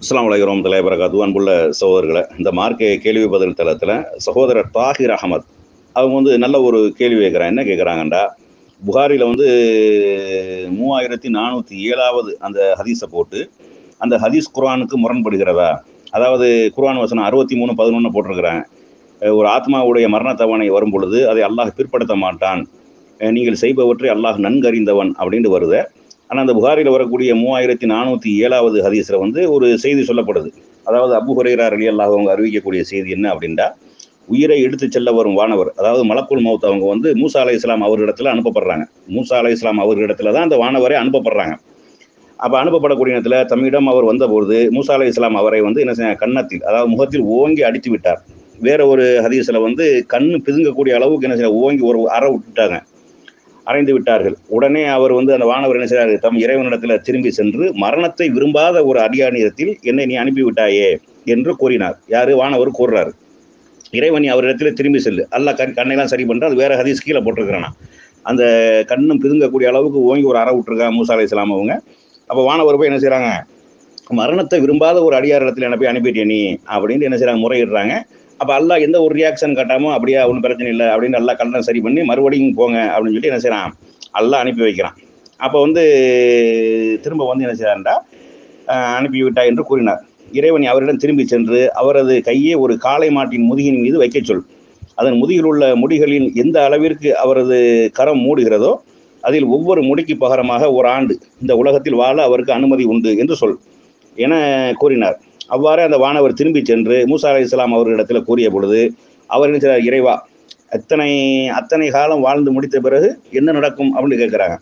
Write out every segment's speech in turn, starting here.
அஸ்லாம் வலைக்கம் தலைவரகாத்து அன்புள்ள சகோதரர்களை இந்த மார்க்க கேள்வி பதில் தளத்தில் சகோதரர் தாஹிர் அகமத் அவங்க வந்து நல்ல ஒரு கேள்வி கேட்குறாங்க என்ன கேட்குறாங்கண்டா புகாரில் வந்து மூவாயிரத்தி நானூற்றி ஏழாவது அந்த ஹதீஸை போட்டு அந்த ஹதீஸ் குர்ஆனுக்கு முரண்படுகிறதா அதாவது குர்ஆன் வசனம் அறுபத்தி மூணு பதினொன்று போட்டிருக்கிறாங்க அஹ் ஒரு ஆத்மாவுடைய மரண தவணை வரும் பொழுது அதை அல்லாஹ் பிற்படுத்த மாட்டான் அஹ் நீங்கள் செய்பவற்றை அல்லாஹ் நன்கறிந்தவன் அப்படின்ட்டு வருது ஆனால் அந்த புகாரில் வரக்கூடிய மூவாயிரத்தி நானூற்றி ஏழாவது ஹதீஸில் வந்து ஒரு செய்தி சொல்லப்படுது அதாவது அபு ஹுரைரா அலி அல்லாஹ் அவங்க அறிவிக்கக்கூடிய செய்தி என்ன அப்படின்னா உயிரை எடுத்து செல்ல வரும் வானவர் அதாவது மலக்குல் மவுத் அவங்க வந்து மூசா அலை இஸ்லாம் அவர்களிடத்துல அனுப்பப்படுறாங்க மூசா அலை இஸ்லாம் அவர்களிடத்துல தான் அந்த வானவரை அனுப்பப்படுறாங்க அப்போ அனுப்பப்படக்கூடிய நேரத்தில் தம்மிடம் அவர் வந்தபொழுது மூசா அலை இஸ்லாம் அவரை வந்து என்ன செய்ய கன்னத்தில் அதாவது முகத்தில் ஓங்கி அடித்து விட்டார் வேற ஒரு ஹதீஸில் வந்து கண்ணு பிதுங்கக்கூடிய அளவுக்கு என்ன செய்ய ஓங்கி ஒரு அற விட்டுட்டாங்க அறைந்து விட்டார்கள் உடனே அவர் வந்து அந்த வானவர் என்ன செய்றாரு தம் இறைவனிடத்தில் திரும்பி சென்று மரணத்தை விரும்பாத ஒரு அடியானியத்தில் என்னை நீ அனுப்பிவிட்டாயே என்று கூறினார் யாரு வானவர் கூறுறாரு இறைவன் நீ அவரிடத்தில் திரும்பி செல்லு அல்லாஹ் கண் கண்ணையெல்லாம் சரி பண்ணுற அது வேற ஹதீஸ் கீழே போட்டிருக்கிறானா அந்த கண்ணும் பிதுங்கக்கூடிய அளவுக்கு ஓங்கி ஒரு அற விட்டுருக்காங்க மூசா அலை இஸ்லாம் அவங்க அப்போ வானவர் போய் என்ன செய்றாங்க மரணத்தை விரும்பாத ஒரு அடியார் இடத்துல என்ன போய் அனுப்பிட்டே நீ அப்படின்னு என்ன செய்றாங்க முறையிடுறாங்க அப்போ அல்லாஹ் எந்த ஒரு ரியாக்ஷன் காட்டாமோ அப்படியே ஒன்றும் பிரச்சனை இல்லை அப்படின்னு அல்லாஹ் கல்லனை சரி பண்ணி மறுபடியும் போங்க அப்படின்னு சொல்லி என்ன செய்றான் அல்லாஹ் அனுப்பி வைக்கிறான் அப்போ வந்து திரும்ப வந்து என்ன செய்றான்டா அஹ் அனுப்பி விட்டா என்று கூறினார் இறைவன் அவரிடம் திரும்பி சென்று அவரது கையை ஒரு காளை மாட்டின் முதுகின் மீது வைக்கச் சொல் அதன் முதுகில் உள்ள முடிகளின் எந்த அளவிற்கு அவரது கரம் மூடுகிறதோ அதில் ஒவ்வொரு முடிக்கு பகரமாக ஒரு ஆண்டு இந்த உலகத்தில் வாழ அவருக்கு அனுமதி உண்டு என்று சொல் என கூறினார் அவ்வாறே அந்த வானவர் திரும்பி சென்று மூசா அலை இஸ்லாம் அவர்களிடத்தில் கூறிய பொழுது அவர் என்ன செய்றார், இறைவா அத்தனை அத்தனை காலம் வாழ்ந்து முடித்த பிறகு என்ன நடக்கும் அப்படின்னு கேட்குறாங்க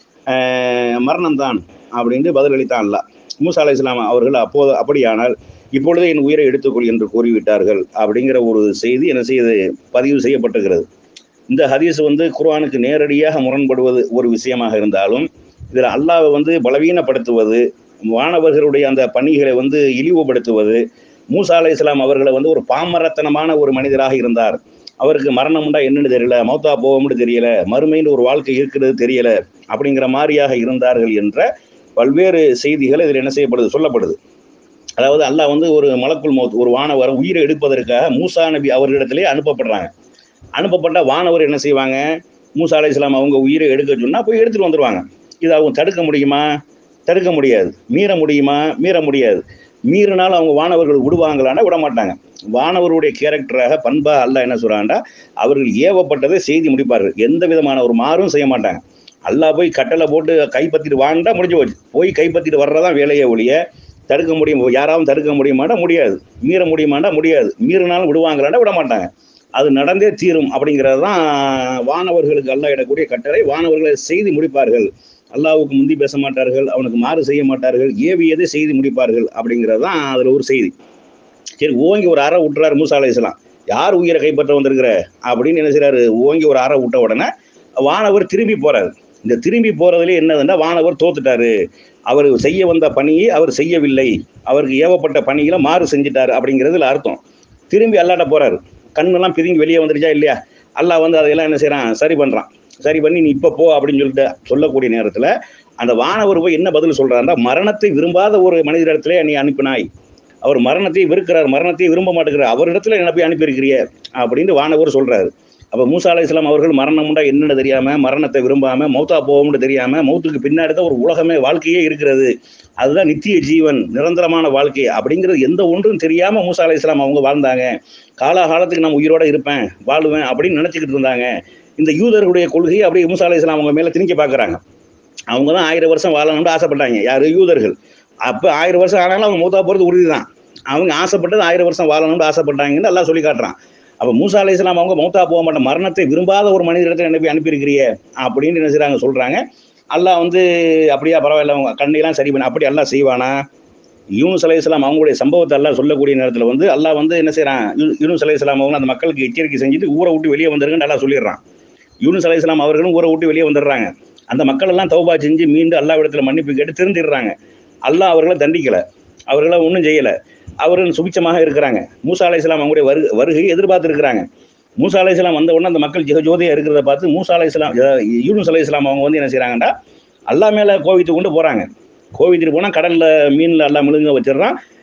மரணம்தான் அப்படின்ட்டு பதிலளித்தான் அல்ல மூசா அலை இஸ்லாம் அவர்கள் அப்போது அப்படியானால் இப்பொழுதே என் உயிரை எடுத்துக்கொள் என்று கூறிவிட்டார்கள் அப்படிங்கிற ஒரு செய்தி என்ன செய்து பதிவு செய்யப்பட்டிருக்கிறது இந்த ஹதீஸ் வந்து குர்ஆனுக்கு நேரடியாக முரண்படுவது ஒரு விஷயமாக இருந்தாலும் இதில் அல்லாஹ்வை வந்து பலவீனப்படுத்துவது மாணவர்களுடைய அந்த பணிகளை வந்து இழிவுபடுத்துவது மூசா அலை இஸ்லாம் அவர்களை வந்து ஒரு பாமரத்தனமான ஒரு மனிதராக இருந்தார் அவருக்கு மரணம் உண்டா என்னன்னு தெரியல மௌத்தா போகும்னு தெரியல மறுமைன்னு ஒரு வாழ்க்கை இருக்கிறது தெரியல அப்படிங்கிற மாதிரியாக இருந்தார்கள் என்ற பல்வேறு செய்திகள் இதில் என்ன செய்யப்படுது சொல்லப்படுது அதாவது அல்லாஹ் வந்து ஒரு மலக்குள் மௌத் ஒரு வானவர் உயிரை எடுப்பதற்காக மூசா நபி அவர்களிடத்திலே அனுப்பப்படுறாங்க அனுப்பப்பட்ட வானவர் என்ன செய்வாங்க மூசா அலை இஸ்லாம் அவங்க உயிரை எடுக்க சொன்னா போய் எடுத்துட்டு வந்துருவாங்க இது அவங்க தடுக்க முடியுமா தடுக்க முடியாது மீற முடியுமா மீற முடியாது மீறினாலும் அவங்க வானவர்கள் விடுவாங்களான்னா விட மாட்டாங்க வானவருடைய கேரக்டராக பண்பா அல்லாஹ் என்ன சொல்றான்டா அவர்கள் ஏவப்பட்டதை செய்தி முடிப்பார்கள் எந்த விதமான ஒரு மாறும் செய்ய மாட்டாங்க அல்லாஹ் போய் கட்டளை போட்டு கைப்பற்றிட்டு வாண்டா முடிஞ்சு போச்சு போய் கைப்பற்றிட்டு வர்றதான் வேலையை ஒழிய தடுக்க முடியும் யாராவது தடுக்க முடியுமாண்டா முடியாது மீற முடியுமாண்டா முடியாது மீறினாலும் விடுவாங்களாண்டா விட மாட்டாங்க அது நடந்தே தீரும் அப்படிங்கிறது தான் வானவர்களுக்கு அல்லாஹ் இடக்கூடிய கட்டளை வானவர்களை செய்தி முடிப்பார்கள் அல்லாஹ்வுக்கு முந்தி பேச மாட்டார்கள் அவனுக்கு மாறு செய்ய மாட்டார்கள் ஏவியதை செய்து முடிப்பார்கள் அப்படிங்கிறது தான் அதில் ஒரு செய்தி சரி ஓங்கி ஒரு அறை விட்டுறாரு மூசா அலைஹிஸ்ஸலாம் யார் உயிரை கைப்பற்ற வந்திருக்கிற அப்படின்னு என்ன செய்றாரு ஓங்கி ஒரு அறை விட்ட உடனே வானவர் திரும்பி போறாரு இந்த திரும்பி போறதுல என்னதுன்னா வானவர் தோத்துட்டாரு அவர் செய்ய வந்த பணியை அவர் செய்யவில்லை அவருக்கு ஏவப்பட்ட பணிகளை மாறு செஞ்சிட்டாரு அப்படிங்கிறதுல அர்த்தம் திரும்பி அல்லாட்ட போறாரு கண்ணெல்லாம் பிதுங்கி வெளியே வந்துருச்சா இல்லையா அல்லாஹ் வந்து அதையெல்லாம் என்ன செய்றான் சரி பண்றான் சரி பண்ணி நீ இப்போ போ அப்படின்னு சொல்லிட்டு சொல்லக்கூடிய நேரத்துல அந்த வானவர் போய் என்ன பதில் சொல்றாருன்னா மரணத்தை விரும்பாத ஒரு மனிதரிடத்திலே நீ அனுப்பினாய் அவர் மரணத்தை வெறுக்கிறார் மரணத்தை விரும்ப மாட்டேங்கிறார் அவரிடத்துல என்ன போய் அனுப்பியிருக்கிறிய அப்படின்னு வானவர் சொல்றாரு அப்ப மூசா அலை இஸ்லாம் அவர்கள் மரணம் உண்டா என்னன்னு தெரியாம மரணத்தை விரும்பாம மௌத்தா போகும்னு தெரியாம மௌத்துக்கு பின்னாடி தான் ஒரு உலகமே வாழ்க்கையே இருக்கிறது அதுதான் நித்திய ஜீவன் நிரந்தரமான வாழ்க்கை அப்படிங்கிறது எந்த ஒன்றும் தெரியாம மூசா அலை இஸ்லாம் அவங்க வாழ்ந்தாங்க காலாகாலத்துக்கு நான் உயிரோட இருப்பேன் வாழுவேன் அப்படின்னு நினைச்சுக்கிட்டு இருந்தாங்க இந்த யூதர்களுடைய கொள்கையை அப்படியே மூசா அலை இஸ்லாம் அவங்க மேல திணிக்க பாக்குறாங்க அவங்க தான் ஆயிரம் வருஷம் வாழணும்னு ஆசைப்பட்டாங்க யாரு யூதர்கள் அப்ப ஆயிரம் வருஷம் ஆனாலும் அவங்க மூத்தா போறது உறுதி தான் அவங்க ஆசைப்பட்டது ஆயிரம் வருஷம் வாழணும்னு ஆசைப்பட்டாங்கன்னு எல்லாம் சொல்லி காட்டுறான் அப்ப மூசா அலை இஸ்லாம் அவங்க மௌத்தா போக மாட்டேன் மரணத்தை விரும்பாத ஒரு மனிதரிடத்தில் என்ன போய் அனுப்பியிருக்கிறியே அப்படின்னு என்ன செய்றாங்க சொல்றாங்க அல்லாஹ் வந்து அப்படியா பரவாயில்ல அவங்க கண்ணையெல்லாம் சரி பண்ண அப்படி அல்லாஹ் செய்வானா யூனுஸ் அலை இஸ்லாம் அவங்களுடைய சம்பவத்தை எல்லாம் சொல்லக்கூடிய நேரத்தில் வந்து அல்லாஹ் வந்து என்ன செய்றான் யூ- யூனுஸ் அலை இஸ்லாம் அவங்க அந்த மக்களுக்கு எச்சரிக்கை செஞ்சுட்டு ஊரை விட்டு வெளியே வந்துருங்கன்னு நல்லா சொல்லிடுறான் யூனுஸ் அலை இஸ்லாம் அவர்களும் ஊரை விட்டு வெளியே வந்துடுறாங்க அந்த மக்கள் எல்லாம் தௌபா செஞ்சு மீண்டும் அல்லாஹ் இடத்துல மன்னிப்பு கேட்டு திருந்திடுறாங்க அல்லாஹ் அவர்களை தண்டிக்கல அவர்களை ஒன்றும் செய்யல அவர்கள் சுபிச்சமாக இருக்கிறாங்க மூசா அலை இஸ்லாம் அவங்களுடைய வருகை வருகையை எதிர்பார்த்து இருக்கிறாங்க மூசா அலை இஸ்லாம் வந்த உடனே அந்த மக்கள் ஜெக ஜோதியா இருக்கிறத பார்த்து மூசா அலை இஸ்லாம் யூனுஸ் அலை இஸ்லாம் அவங்க வந்து என்ன செய்றாங்கடா அல்லாஹ் மேல கோவித்து கொண்டு போறாங்க கோவித்துட்டு போனால் கடலில் மீனில் எல்லாம் மிழுங்க வச்சிடுறான்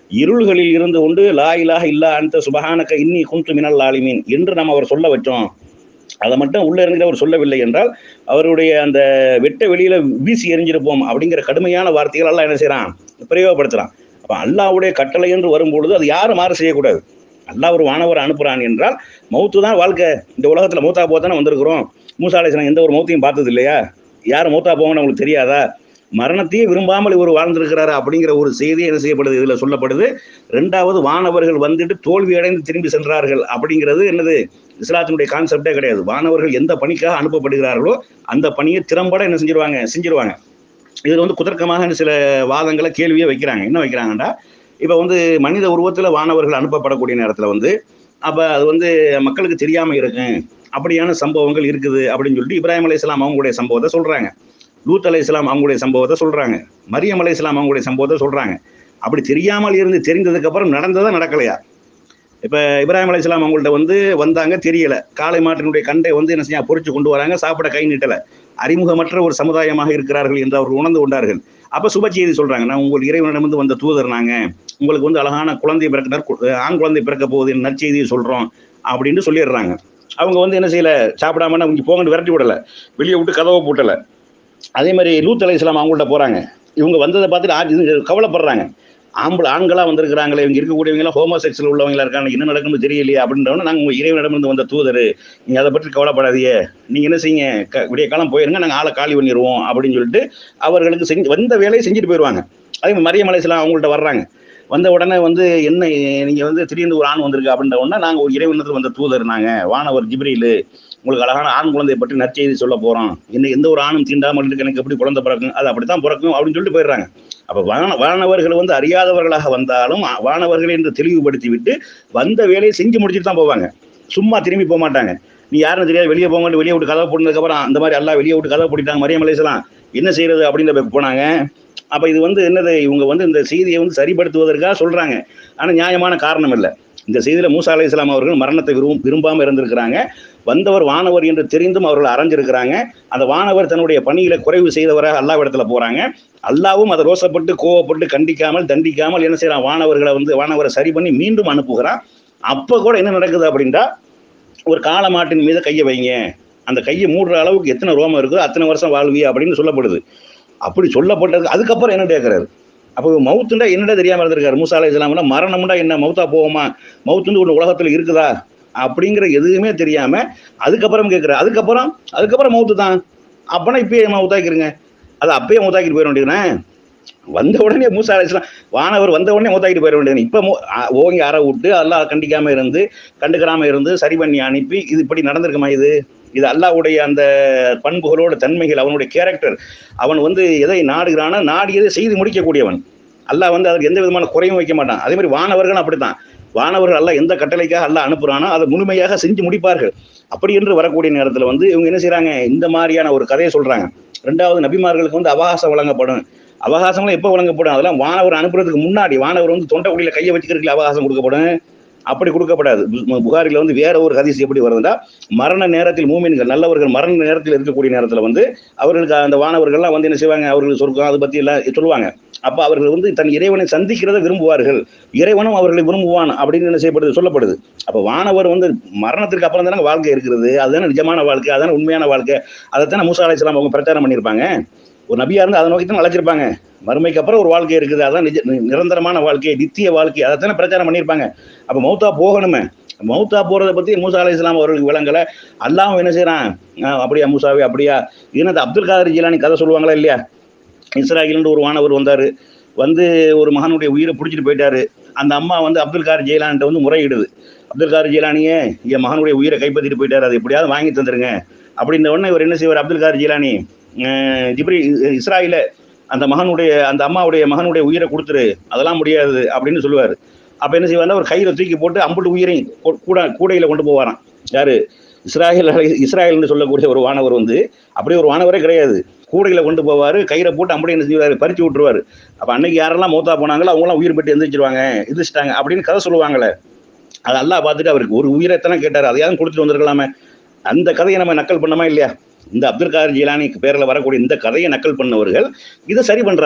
இருள்களில் இருந்து கொண்டு லா இலாஹ இல்லா அந்த சுபஹானக இன்னி குந்து மினல் ஆலிமீன் என்று நாம் அவர் சொல்ல வச்சோம் அதை மட்டும் உள்ள இருந்து அவர் சொல்லவில்லை என்றால் அவருடைய அந்த வெட்ட வெளியில வீசி எறிஞ்சிருப்போம் அப்படிங்கிற கடுமையான வார்த்தைகள் எல்லாம் என்ன செய்யறான் பிரயோகப்படுத்துறான் அப்ப அல்லாவுடைய கட்டளை என்று வரும்பொழுது அது யாரும் மாறு செய்யக்கூடாது அல்லாஹ் ஒரு வானவர் அனுப்புறான் என்றால் மௌத்து தான் வாழ்க்கை இந்த உலகத்துல மௌத்தா போத்தானே வந்திருக்கிறோம் மூசாலேசனம் எந்த ஒரு மௌத்தையும் பார்த்தது இல்லையா யார் மௌத்தா போவாங்கன்னு உங்களுக்கு தெரியாதா மரணத்தையே விரும்பாமல் இவர் வாழ்ந்திருக்கிறாரு அப்படிங்கிற ஒரு செய்தி என்ன செய்யப்படுது இதுல சொல்லப்படுது ரெண்டாவது வானவர்கள் வந்துட்டு தோல்வி அடைந்து திரும்பி சென்றார்கள் அப்படிங்கிறது என்னது இஸ்லாத்தினுடைய கான்செப்டே கிடையாது வானவர்கள் எந்த பணிக்காக அனுப்பப்படுகிறார்களோ அந்த பணியை திறம்பட என்ன செஞ்சிருவாங்க செஞ்சிருவாங்க இதுல வந்து குதர்க்கமாக சில வாதங்களை கேள்வியே வைக்கிறாங்க என்ன வைக்கிறாங்கடா இப்ப வந்து மனித உருவத்துல வானவர்கள் அனுப்பப்படக்கூடிய நேரத்துல வந்து அப்ப அது வந்து மக்களுக்கு தெரியாம இருக்கு அப்படியான சம்பவங்கள் இருக்குது அப்படின்னு சொல்லிட்டு இப்ராஹிம் அலி இஸ்லாம் அவங்களுடைய சம்பவத்தை சொல்றாங்க லூத் அலை இஸ்லாம் அவங்களுடைய சம்பவத்தை சொல்றாங்க மரியம் அலை இஸ்லாம் அவங்களுடைய சம்பவத்தை சொல்றாங்க அப்படி தெரியாமல் இருந்து தெரிந்ததுக்கு அப்புறம் நடந்ததா நடக்கலையா இப்ப இப்ராஹிம் அலி இஸ்லாம் அவங்கள்ட்ட வந்து வந்தாங்க தெரியல காளை மாட்டினுடைய கண்டை வந்து என்ன செய்ய பொறிச்சு கொண்டு வராங்க சாப்பிட கை நீட்டல அறிமுகமற்ற ஒரு சமுதாயமாக இருக்கிறார்கள் என்று அவர்கள் உணர்ந்து கொண்டார்கள் அப்ப சுப செய்தி சொல்றாங்க நான் உங்கள் இறைவனிடமிருந்து வந்த தூதர் நாங்க உங்களுக்கு வந்து அழகான குழந்தை பிறக்க ஆண் குழந்தை பிறக்க போகுது நற்செய்தியை சொல்றோம் அப்படின்னு சொல்லிடுறாங்க அவங்க வந்து என்ன செய்யல சாப்பிடாம அவங்க போங்கன்னு விரட்டி விடல வெளியே விட்டு கதவை பூட்டல அதே மாதிரி லூத் அலை இஸ்லாம் அவங்கள்ட்ட போறாங்க இவங்க வந்ததை பார்த்துட்டு ஆ- இது கவலைப்படுறாங்க ஆம்பளை ஆண்களா வந்திருக்கிறாங்களே இவங்க இருக்கக்கூடியவங்க ஹோமோ செக்ஸில் உள்ளவங்களா இருக்காங்க என்ன நடக்கும்னு தெரியலையே அப்படின்றவன நாங்கள் உங்க இறைவனிடமிருந்து வந்த தூதர் நீங்க அதை பற்றி கவலைப்படாதீங்க நீங்க என்ன செய்யுங்க க- விடிய காலம் போயிருங்க நாங்கள் ஆளை காலி பண்ணிடுவோம் அப்படின்னு சொல்லிட்டு அவர்களுக்கு செஞ்சு வந்த வேலையை செஞ்சுட்டு போயிடுவாங்க அதே மாதிரி மரியம் அலைஸ்லாம் அவங்கள்ட்ட வர்றாங்க வந்த உடனே வந்து என்ன நீங்க வந்து திடீர்னு ஒரு ஆண் வந்திருக்கு அப்படின்ற உடனே நாங்கள் ஒரு இறைவனத்தில் வந்த தூதர் நாங்க வானவர் ஜிப்ரீலு உங்களுக்கு அழகான ஆண் குழந்தையை பற்றி நற்செய்தி சொல்ல போறோம் என்ன எந்த ஒரு ஆணும் தீண்டாமல் இருக்கு எனக்கு எப்படி குழந்தை பிறக்கும் அது அப்படித்தான் பிறக்கும் அப்படின்னு சொல்லிட்டு போயிடுறாங்க அப்ப வான வானவர்கள் வந்து அறியாதவர்களாக வந்தாலும் அ- வானவர்கள் என்று தெளிவுபடுத்தி விட்டு வந்த வேலையை செஞ்சு முடிச்சுட்டு தான் போவாங்க சும்மா திரும்பி போக மாட்டாங்க நீ யாருன்னு தெரியாது வெளியே போங்க வெளியே விட்டு கதவை போட்டதுக்கு அப்புறம் அந்த மாதிரி எல்லாம் வெளியே விட்டு கதவை போட்டுட்டாங்க மரியம் அலைசலாம் என்ன செய்யறது அப்படின்னு போனாங்க அப்ப இது வந்து என்னது இவங்க வந்து இந்த செய்தியை வந்து சரிப்படுத்துவதற்காக சொல்றாங்க ஆனா நியாயமான காரணம் இல்லை இந்த செய்தியில மூசா அலை இஸ்லாம் அவர்கள் மரணத்தை விரும்ப விரும்பாம இருந்திருக்கிறாங்க வந்தவர் வானவர் என்று தெரிந்தும் அவர்கள் அரைஞ்சிருக்கிறாங்க அந்த வானவர் தன்னுடைய பணியில குறைவு செய்தவராக அல்லாஹ் இடத்துல போறாங்க அல்லாவும் அதை ரோசப்பட்டு கோவப்பட்டு கண்டிக்காமல் தண்டிக்காமல் என்ன செய்யறான் வானவர்களை வந்து வானவரை சரி பண்ணி மீண்டும் அனுப்புகிறான் அப்ப கூட என்ன நடக்குது அப்படின்னா ஒரு காளை மாட்டின் மீது கையை வைங்க அந்த கையை மூடுற அளவுக்கு எத்தனை ரோமம் இருக்குதோ அத்தனை வருஷம் வாழ்வி அப்படின்னு சொல்லப்படுது அப்படி சொல்லப்பட்டது அதுக்கப்புறம் என்ன கேட்கிறாரு அப்போ மவுத்துண்டா என்னடா தெரியாம இருந்திருக்காரு மூசா அலை இஸ்லாம்னா மரணம்டா என்ன மவுத்தா போவோமா மவுத்துண்டு ஒன்று உலகத்துல இருக்குதா அப்படிங்கிற எதுவுமே தெரியாம அதுக்கப்புறம் கேட்கிறாரு அதுக்கப்புறம் அதுக்கப்புறம் மவுத்து தான் அப்பனா இப்பயே மவுத்தாக்கிருங்க அது அப்பயே மவுத்தாக்கிட்டு போயிட வேண்டியதுனே வந்த உடனே மூசா அலை இஸ்லாம் வானவர் வந்த உடனே மூத்தாக்கிட்டு போயிட வேண்டியது இப்ப மூ- அ- ஓங்கி அற விட்டு அல்லாஹ் கண்டிக்காம இருந்து கண்டுக்கிறாம இருந்து சரி பண்ணி அனுப்பி இது இப்படி நடந்திருக்குமா இது இது அல்லாஹ்வுடைய அந்த பண்புகளோட தன்மைகள் அவனுடைய கேரக்டர் அவன் வந்து எதை நாடுகிறானோ நாடியதை செய்து முடிக்கக்கூடியவன் அல்லாஹ் வந்து அதற்கு எந்த விதமான குறையும் வைக்க மாட்டான் அதே மாதிரி வானவர்கள் அப்படித்தான் வானவர்கள் அல்லாஹ் எந்த கட்டளைக்காக அல்லாஹ் அனுப்புறானோ அதை முழுமையாக செஞ்சு முடிப்பார்கள் அப்படி என்று வரக்கூடிய நேரத்துல வந்து இவங்க என்ன செய்றாங்க இந்த மாதிரியான ஒரு கதையை சொல்றாங்க ரெண்டாவது நபிமார்களுக்கு வந்து அவகாசம் வழங்கப்படும் அவகாசம்லாம் எப்போ வழங்கப்படும் அதெல்லாம் வானவர் அனுப்புறதுக்கு முன்னாடி வானவர் வந்து தொண்டைக்குடியில கையை வச்சுக்கிறதுக்கு அவகாசம் கொடுக்கப்படும் அப்படி கொடுக்கப்படாது பு- புகாரில வந்து வேற ஒரு ஹதீஸ் எப்படி வருதுன்னா மரண நேரத்தில் மூமின்கள் நல்லவர்கள் மரண நேரத்தில் இருக்கக்கூடிய நேரத்துல வந்து அவர்களுக்கு அந்த வானவர்கள்லாம் வந்து என்ன செய்வாங்க அவர்களுக்கு சொர்க்கம் அதை பத்தி எல்லாம் சொல்லுவாங்க அப்ப அவர்கள் வந்து தன் இறைவனை சந்திக்கிறதை விரும்புவார்கள் இறைவனும் அவர்களை விரும்புவான் அப்படின்னு என்ன செய்யப்படுது சொல்லப்படுது அப்ப வானவர் வந்து மரணத்திற்கு அப்புறம் தானே வாழ்க்கை இருக்கிறது அதுதானே நிஜமான வாழ்க்கை அதுதானே உண்மையான வாழ்க்கை அதைத்தானே மூசா அலைஹிஸ்ஸலாம் அவங்க பிரச்சாரம் பண்ணியிருப்பாங்க ஒரு நபியா இருந்து அதை நோக்கி தான் அழைச்சிருப்பாங்க மறுமைக்கு அப்புறம் ஒரு வாழ்க்கை இருக்குது அதான் நிஜ நிரந்தரமான வாழ்க்கை நித்திய வாழ்க்கை அதைத்தானே பிரச்சாரம் பண்ணியிருப்பாங்க அப்ப மௌத்தா போகணுமே மௌத்தா போறதை பத்தி மூசா அலை இஸ்லாம் அவர்களுக்கு விளங்கல அல்லாஹ் என்ன செய்யறான் ஆஹ் அப்படியா மூசாவே அப்படியா இதுன்னு அந்த அப்துல் காதர் ஜிலானி கதை சொல்லுவாங்களா இல்லையா இஸ்ராயில்னு ஒரு வானவர் வந்தாரு வந்து ஒரு மகனுடைய உயிரை பிடிச்சிட்டு போயிட்டாரு அந்த அம்மா வந்து அப்துல் கார் ஜெயிலான்ட்ட வந்து முறையிடுது அப்துல் கார் ஜெயிலானியே என் மகனுடைய உயிரை கைப்பற்றிட்டு போயிட்டாரு அது எப்படியாவது வாங்கி தந்துருங்க அப்படின்ற உடனே இவர் என்ன செய்வார் அப்துல் கார் ஜெயிலானி அஹ் ஜிப்ரி இஸ்ராயில அந்த மகனுடைய அந்த அம்மாவுடைய மகனுடைய உயிரை கொடுத்துரு அதெல்லாம் முடியாது அப்படின்னு சொல்லுவார் அப்ப என்ன செய்வாருன்னா ஒரு கையில தூக்கி போட்டு அம்புட்டு உயிரையும் கொ- கூட கூடையில கொண்டு போவாராம் யாரு இஸ்ராயல் அலை- இஸ்ராயல்னு சொல்லக்கூடிய ஒரு வானவர் வந்து அப்படியே ஒரு வானவரே கிடையாது கூடையில கொண்டு போவாரு கயிறை போட்டு அப்படியே என்ன செய்வாரு பறிச்சு விட்டுருவாரு அப்ப அன்னைக்கு யாரெல்லாம் மூத்தா போனாங்களோ அவங்களாம் உயிர் பெற்று எந்திரிச்சிருவாங்க எந்திரிச்சிட்டாங்க அப்படின்னு கதை சொல்லுவாங்களே அது அல்லாஹ் பார்த்துட்டு அவருக்கு ஒரு உயிரை தானே கேட்டாரு அதையாவது கொடுத்துட்டு வந்திருக்கலாமே அந்த கதையை நம்ம நக்கல் பண்ணோமா இல்லையா இந்த அப்துல் காதர் ஜீலானி பேர்ல வரக்கூடிய இந்த கதையை நக்கல் பண்ணவர்கள் இதை சரி பண்றாங்க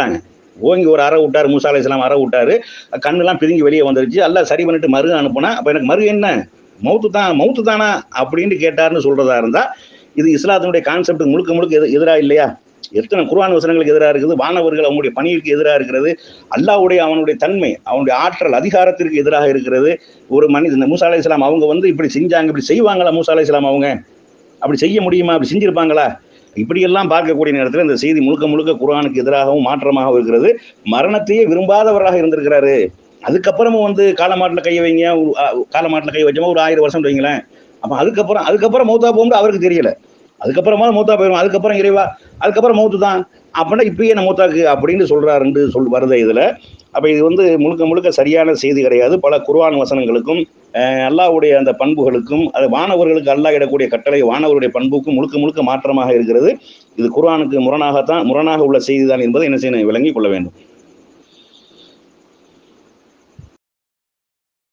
ஓங்கி ஒரு அறை விட்டார் மூசா அலை இஸ்லாம் அறை விட்டாரு கண்ணெல்லாம் பிரிஞ்சு வெளியே வந்துருச்சு எல்லாம் சரி பண்ணிட்டு மருகு அனுப்புனா அப்போ எனக்கு மருகு என்ன மௌத்து தான் மௌத்து தானா அப்படின்னு கேட்டாருன்னு சொல்றதா இருந்தா இது இஸ்லாத்தினுடைய கான்செப்ட் முழுக்க முழுக்க எது எதிராக இல்லையா எத்தனை குர்ஆன் வசனங்களுக்கு எதிராக இருக்குது வானவர்கள் அவங்களுடைய பணிக்கு எதிராக இருக்கிறது அல்லாஹ்வுடைய அவனுடைய தன்மை அவனுடைய ஆற்றல் அதிகாரத்திற்கு எதிராக இருக்கிறது ஒரு மனிதன் மூசா அலை இஸ்லாம் அவங்க வந்து இப்படி செஞ்சாங்க இப்படி செய்வாங்களா மூசா அலை இஸ்லாம் அவங்க அப்படி செய்ய முடியுமா அப்படி செஞ்சிருப்பாங்களா இப்படியெல்லாம் பார்க்கக்கூடிய நேரத்தில் இந்த செய்தி முழுக்க முழுக்க குர்ஆனுக்கு எதிராகவும் மாற்றமாகவும் இருக்கிறது மரணத்தையே விரும்பாதவராக இருந்திருக்கிறாரு அதுக்கப்புறமும் வந்து காலமாட்டில் கை வைங்க ஒரு, அ, காலமாட்டில் கை வச்சோமா ஒரு ஆயிரம் வருஷம் வைங்களேன் அப்போ அதுக்கப்புறம் அதுக்கப்புறம் மௌத்தா போகும்போது அவருக்கு தெரியல அதுக்கப்புறமா மௌத்தா போயிடும் அதுக்கப்புறம் இறைவா அதுக்கப்புறம் மௌத்து தான் அப்படின்னா இப்பயே என்ன மூத்தாக்கு அப்படின்னு சொல்றாருன்னு சொல் வருது இதுல அப்ப இது வந்து முழுக்க முழுக்க சரியான செய்தி கிடையாது பல குர்ஆன் வசனங்களுக்கும் அஹ், அல்லாஹ்வுடைய அந்த பண்புகளுக்கும் அது வானவர்களுக்கு அல்லாஹ் இடக்கூடிய கட்டளை வானவருடைய பண்புக்கும் முழுக்க முழுக்க மாற்றமாக இருக்கிறது இது குர்ஆனுக்கு முரணாகத்தான் முரணாக உள்ள செய்தி தான் என்பதை என்ன செய்யணும் விளங்கிக் கொள்ள வேண்டும்